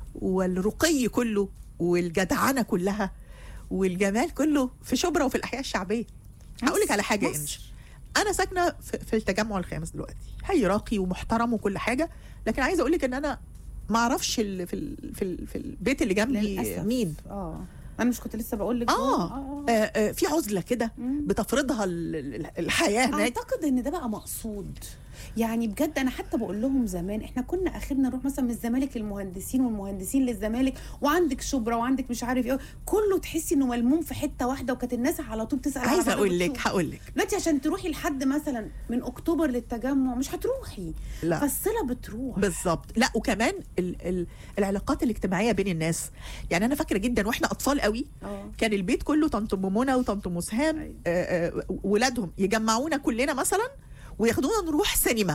والرقي كله والجدعنه كلها والجمال كله في شبرا وفي الاحياء الشعبيه هقول لك على حاجه يا مصر. انجي انا ساكنه في في التجمع الخامس دلوقتي حي راقي ومحترم وكل حاجه لكن عايزه اقول لك ان انا ما اعرفش ال- في ال- في ال- في البيت اللي جنبي للاسف مين اه انا مش كنت لسه بقول لك آه. آه، آه، في عزله كده مم. بتفرضها ال- ال- الحياه هناك اعتقد ان ده بقى مقصود يعني بجد انا حتى بقول لهم زمان احنا كنا اخرنا نروح مثلا من الزمالك للمهندسين والمهندسين للزمالك وعندك شبرا وعندك مش عارف ايه كله تحسي انه ملموم في حته واحده وكانت الناس على طول تسال على عايزه بعض اقول لك وتشوف. هقول لك دلوقتي عشان تروحي لحد مثلا من اكتوبر للتجمع مش هتروحي لا فالصله بتروح بالظبط لا وكمان ال ال العلاقات الاجتماعيه بين الناس يعني انا فاكره جدا واحنا اطفال قوي اه كان البيت كله طنط منى وطنط مسهام أيوة. آه، آه، ولادهم يجمعونا كلنا مثلا وياخدونا نروح سينما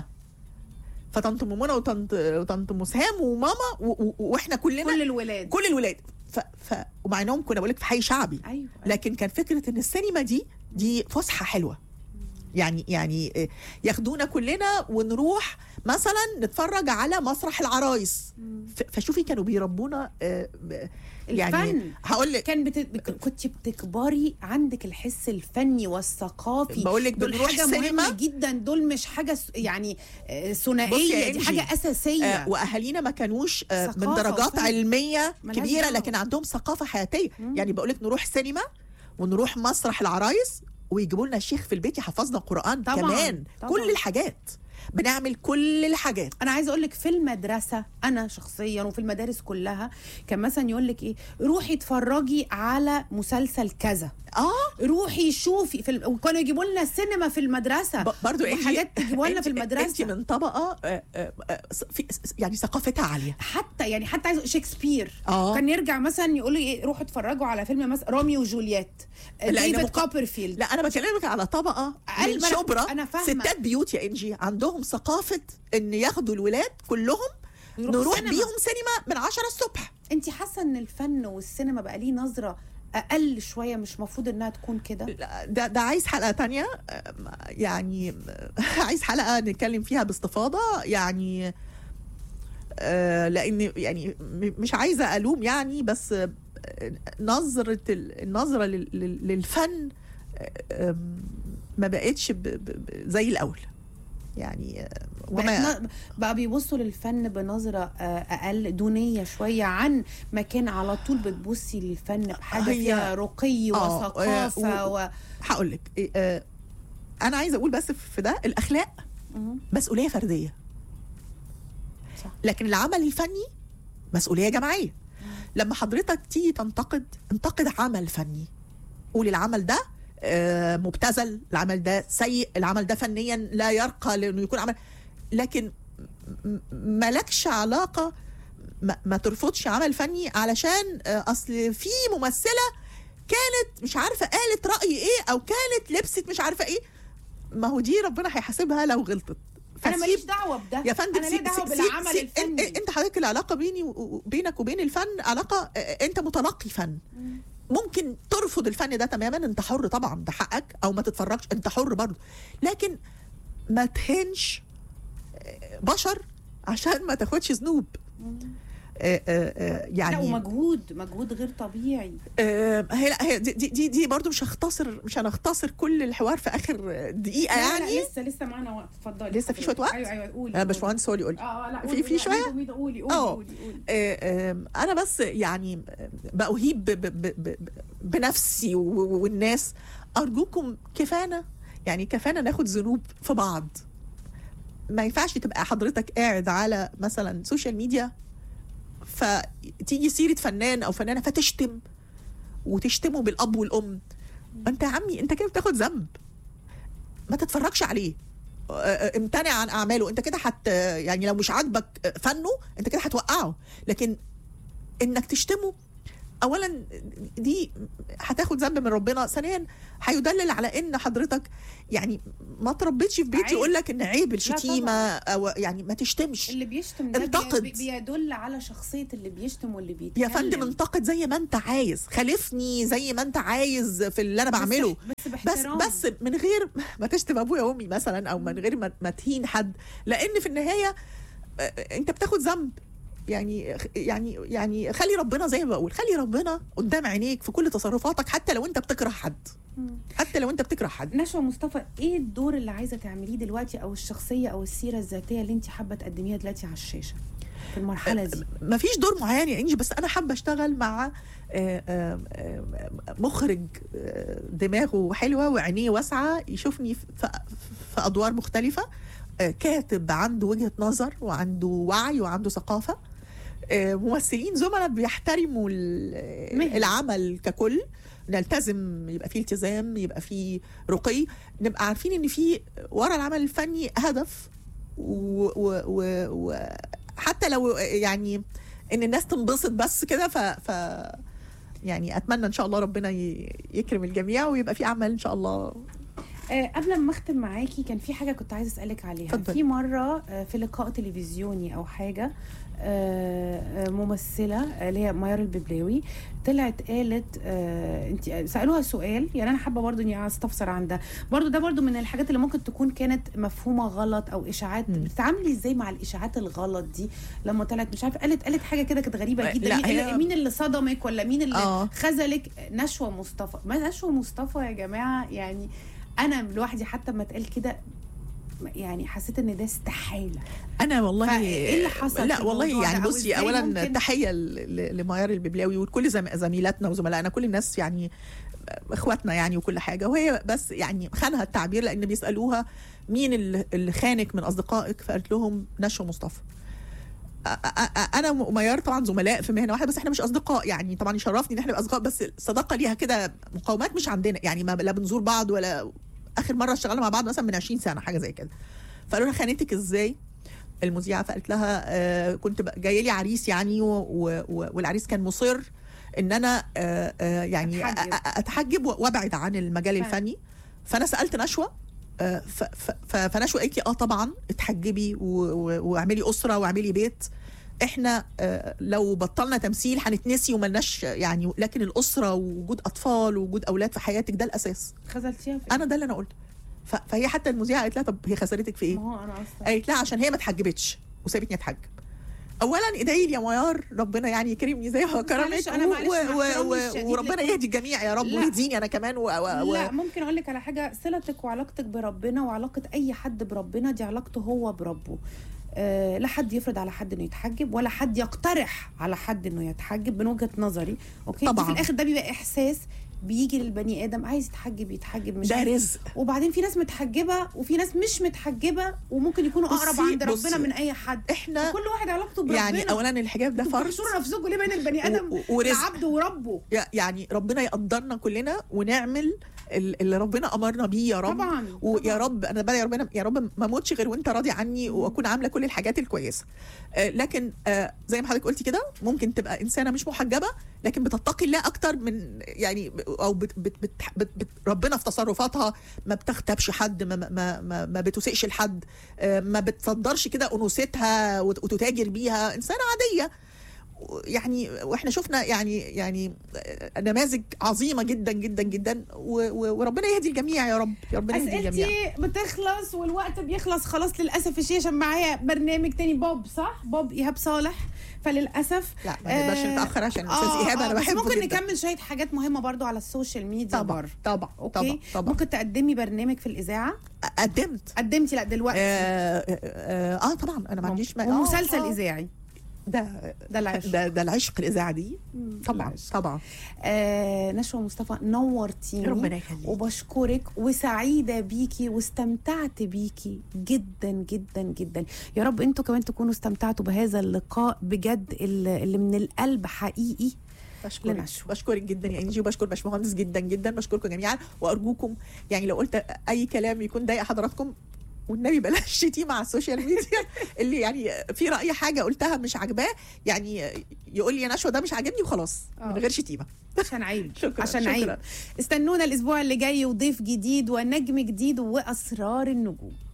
فطنط منى وطنط وطنط مسهام وماما و- و- واحنا كلنا كل الولاد كل الولاد ف, ف ومع انهم كنا بقول لك في حي شعبي ايوه أيوة. لكن كان فكره ان السينما دي دي فسحه حلوه يعني يعني آه، ياخدونا كلنا ونروح مثلا نتفرج على مسرح العرايس مم. ف- فشوفي كانوا بيربونا آه، ب- يعني الفن. هقول لك كان بت... بك- كنت بتكبري عندك الحس الفني والثقافي بقول لك دول بنروح حاجه سينما. مهمه جدا دول مش حاجه س- يعني آه، بصي ثنائيه يا دي إنجي، حاجه اساسيه آه، واهالينا ما كانوش آه، من ثقافة درجات وفن. علميه ملهاش كبيره دعوة. لكن عندهم ثقافه حياتيه مم. يعني بقول لك نروح سينما ونروح مسرح العرايس ويجيبوا لنا الشيخ في البيت يحفظنا قران طبعاً، كمان طبعاً. كل الحاجات بنعمل كل الحاجات انا عايزه اقول لك في المدرسه انا شخصيا وفي المدارس كلها كان مثلا يقول لك ايه روحي اتفرجي على مسلسل كذا اه روحي شوفي في ال... وكانوا يجيبوا لنا السينما في المدرسه ب- برضو إنجي- حاجات تجيبوها لنا في إنتي- المدرسه انت من طبقه آه، آه، آه، في يعني ثقافتها عاليه حتى يعني حتى عايز شكسبير اه كان يرجع مثلا يقول لي ايه روحوا اتفرجوا على فيلم مثلا روميو وجولييت لا، أنا ديفيد مق- كوبرفيلد لا انا بكلمك على طبقه أقل من ما أنا- شبرا أنا فاهمة. ستات بيوت يا انجي عندهم ثقافه ان ياخدوا الولاد كلهم يروحوا نروح سينما. بيهم سينما من 10 الصبح انت حاسه ان الفن والسينما بقى ليه نظره اقل شويه مش مفروض انها تكون كده لا، ده ده عايز حلقه تانية أم، يعني أم، عايز حلقه نتكلم فيها باستفاضه يعني آه، لان يعني م- مش عايزه الوم يعني بس آه، نظره ال- النظره لل- لل- للفن آه، آم، ما بقتش ب- ب- ب- زي الاول يعني آه، وما بقت ن- بقى بيبصوا للفن بنظره آه، اقل دونيه شويه عن ما كان على طول بتبصي للفن بحاجه هي- فيها رقي آه، وثقافه آه، و... هقول لك إيه، آه، انا عايزه اقول بس في ده الاخلاق مم. مسؤوليه فرديه صح. لكن العمل الفني مسؤوليه جماعيه لما حضرتك تيجي تنتقد انتقد عمل فني قول العمل ده آه، مبتذل العمل ده سيء العمل ده فنيا لا يرقى لانه يكون عمل لكن م- مالكش علاقه ما, ما ترفضش عمل فني علشان آه، اصل في ممثله كانت مش عارفه قالت راي ايه او كانت لبست مش عارفه ايه ما هو دي ربنا هيحاسبها لو غلطت انا فسيب- ماليش دعوه بده يا فندم انا ليه سيب- دعوه سيب- بالعمل سيب- الفني انت انت حضرتك العلاقه بيني و- وبينك وبين الفن علاقه آه، انت متلقي فن مم. ممكن ترفض الفن ده تماما انت حر طبعا ده حقك او ما تتفرجش انت حر برضه لكن ما تهنش آه، بشر عشان ما تاخدش ذنوب مم. آه، آه، آه، لا يعني ومجهود مجهود غير طبيعي آه، هي لا هي دي دي دي, دي برضه مش هختصر مش هنختصر كل الحوار في اخر دقيقه لا، لا، يعني لسه لسه معانا وقت اتفضلي لسه في شوية وقت؟ ايوه ايوه قولي انا قولي. باشمهندس هو اللي يقول اه لا في- قولي، في لا، شوية؟ ميدو- ميدو، قولي قولي آه. قولي قولي آه، آم، انا بس يعني بأهيب ب- ب- ب- ب- بنفسي و- و- والناس ارجوكم كفانا يعني كفانا ناخد ذنوب في بعض ما ينفعش تبقى حضرتك قاعد على مثلا سوشيال ميديا فتيجي سيره فنان او فنانه فتشتم وتشتمه بالاب والام ما انت يا عمي انت كده بتاخد ذنب ما تتفرجش عليه آه، آه، امتنع عن اعماله انت كده حت يعني لو مش عاجبك فنه انت كده هتوقعه لكن انك تشتمه اولا دي هتاخد ذنب من ربنا ثانيا هيدلل على ان حضرتك يعني ما تربيتش في بيت عيب. يقول لك ان عيب طبعاً. الشتيمه او يعني ما تشتمش اللي بيشتم ده انتقد. بي- بيدل على شخصيه اللي بيشتم واللي يا بيتكلم فندم انتقد زي ما انت عايز خالفني زي ما انت عايز في اللي انا بس- بعمله بس بس باحترام بس من غير ما تشتم ابويا وامي مثلا او من غير ما, ما تهين حد لان في النهايه آه، انت بتاخد ذنب يعني يعني يعني خلي ربنا زي ما بقول خلي ربنا قدام عينيك في كل تصرفاتك حتى لو انت بتكره حد مم. حتى لو انت بتكره حد نشوى مصطفى ايه الدور اللي عايزه تعمليه دلوقتي او الشخصيه او السيره الذاتيه اللي انت حابه تقدميها دلوقتي على الشاشه في المرحله دي ما فيش دور معين يا انجي بس انا حابه اشتغل مع آه، آه، آه، مخرج آه، دماغه حلوه وعينيه واسعه يشوفني في في ادوار مختلفه آه، كاتب عنده وجهه نظر وعنده وعي وعنده ثقافه آه، ممثلين زملاء بيحترموا ال- مهنة. العمل ككل نلتزم يبقى فيه التزام يبقى فيه رقي نبقى عارفين ان في ورا العمل الفني هدف و, و, و, و حتى لو يعني ان الناس تنبسط بس كده ف, ف يعني اتمنى ان شاء الله ربنا ي- يكرم الجميع ويبقى في عمل ان شاء الله آه قبل ما اختم معاكي كان في حاجه كنت عايزه اسالك عليها اتفضل. في مره آه في لقاء تلفزيوني او حاجه آه آه، ممثله آه، اللي هي ميار الببلاوي طلعت قالت آه انت سالوها سؤال يعني انا حابه برضو اني استفسر عن ده برضو ده برضو من الحاجات اللي ممكن تكون كانت مفهومه غلط او اشاعات مم. بتتعاملي ازاي مع الاشاعات الغلط دي لما طلعت مش عارفه قالت قالت حاجه كده كانت غريبه جدا لا، مين, هي- اللي مين اللي صدمك ولا مين اللي آه. خذلك نشوى مصطفى ما نشوى مصطفى يا جماعه يعني انا لوحدي حتى ما اتقال كده يعني حسيت ان ده استحاله انا والله فإيه اللي حصل في لا والله الموضوع يعني ده؟ أو بصي إزاي اولا ممكن- تحيه ل- ل- لميار الببلاوي وكل زم- زميلاتنا وزملائنا كل الناس يعني اخواتنا يعني وكل حاجه وهي بس يعني خانها التعبير لان بيسالوها مين اللي اللي خانك من اصدقائك فقالت لهم نشوى مصطفى أ- أ- أ- انا وميار طبعا زملاء في مهنه واحده بس احنا مش اصدقاء يعني طبعا يشرفني ان احنا نبقى اصدقاء بس الصداقه ليها كده مقاومات مش عندنا يعني ما لا بنزور بعض ولا اخر مره اشتغلنا مع بعض مثلا من 20 سنه حاجه زي كده فقالوا لها خانتك ازاي المذيعه فقالت لها آه كنت بقى- جاي لي عريس يعني و و و والعريس كان مصر ان انا آه آه يعني أ- أتحجب. أ- اتحجب وابعد عن المجال فعلا. الفني فانا سالت نشوى آه، ف- ف- ف- فنشوى قالت لي اه طبعا اتحجبي و- و- واعملي اسره واعملي بيت احنا آه، لو بطلنا تمثيل هنتنسي وملناش يعني لكن الاسره ووجود اطفال ووجود اولاد في حياتك ده الاساس خذلتيها في إيه؟ انا ده اللي انا قلته ف- فهي حتى المذيعه قالت لها طب هي خسرتك في ايه؟ ما هو انا اصلا قالت لها عشان هي ما اتحجبتش وسابتني اتحجب اولا ادعي لي يا ميار ربنا يعني يكرمني زي ما كرمك معلش، أنا و- معلش، مع و- احترامي و- الشديد وربنا لكم. يهدي الجميع يا رب لا. ويهديني انا كمان و... و... لا و... ممكن اقول لك على حاجه صلتك وعلاقتك بربنا وعلاقه اي حد بربنا دي علاقته هو بربه أه لا حد يفرض على حد انه يتحجب ولا حد يقترح على حد انه يتحجب من وجهه نظري اوكي طبعاً. في الاخر ده بيبقى احساس بيجي للبني ادم عايز يتحجب يتحجب مش ده عايز رزق وبعدين في ناس متحجبه وفي ناس مش متحجبه وممكن يكونوا اقرب بصي- عند ربنا بصي. من اي حد احنا كل واحد علاقته بربنا يعني اولا الحجاب ده فرض تحشروا نفسكم ليه بين البني ادم و- ورزق. العبد وربه يع- يعني ربنا يقدرنا كلنا ونعمل ال- اللي ربنا امرنا بيه يا رب طبعا ويا طبعاً. رب انا بدعي ربنا يا رب ما اموتش غير وانت راضي عني واكون عامله كل الحاجات الكويسه آه، لكن آه، زي ما حضرتك قلتي كده ممكن تبقى انسانه مش محجبه لكن بتتقي الله اكتر من يعني او بت بت بت بت بت ربنا في تصرفاتها ما بتغتابش حد ما ما ما, ما بتسيئش لحد آه، ما بتصدرش كده انوثتها وت- وتتاجر بيها انسانه عاديه يعني واحنا شفنا يعني يعني نماذج عظيمه جدا جدا جدا و- و- وربنا يهدي الجميع يا رب يا ربنا يهدي الجميع اسئلتي بتخلص والوقت بيخلص خلاص للاسف الشيء عشان معايا برنامج تاني بوب صح بوب ايهاب صالح فللاسف لا ما نقدرش آه، نتاخر عشان الاستاذ آه، ايهاب آه، انا بس بحبه ممكن جدا نكمل شويه حاجات مهمه برضو على السوشيال ميديا طبعا بره طبعا اوكي طبعا طبعا ممكن تقدمي برنامج في الاذاعه قدمت قدمتي لا دلوقتي آه, آه, اه طبعا انا ما عنديش ما- ومسلسل آه، آه. اذاعي ده ده العشق ده ده العشق الاذاعه دي مم، طبعا العشق. طبعا آه نشوى مصطفى نورتيني ربنا يخليك وبشكرك وسعيده بيكي واستمتعت بيكي جدا جدا جدا يا رب انتوا كمان تكونوا استمتعتوا بهذا اللقاء بجد اللي اللي من القلب حقيقي بشكرك لنشوى. بشكرك جدا يا انجي وبشكر باشمهندس جدا جدا بشكركم جميعا وارجوكم يعني لو قلت اي كلام يكون ضايق حضراتكم والنبي بلاش شتيمه على السوشيال ميديا اللي يعني في راي حاجه قلتها مش عاجباه يعني يقول لي يا نشوى ده مش عاجبني وخلاص آه. من غير شتيمه عشان عيب شكراً، عشان شكراً. عيب استنونا الاسبوع اللي جاي وضيف جديد ونجم جديد واسرار النجوم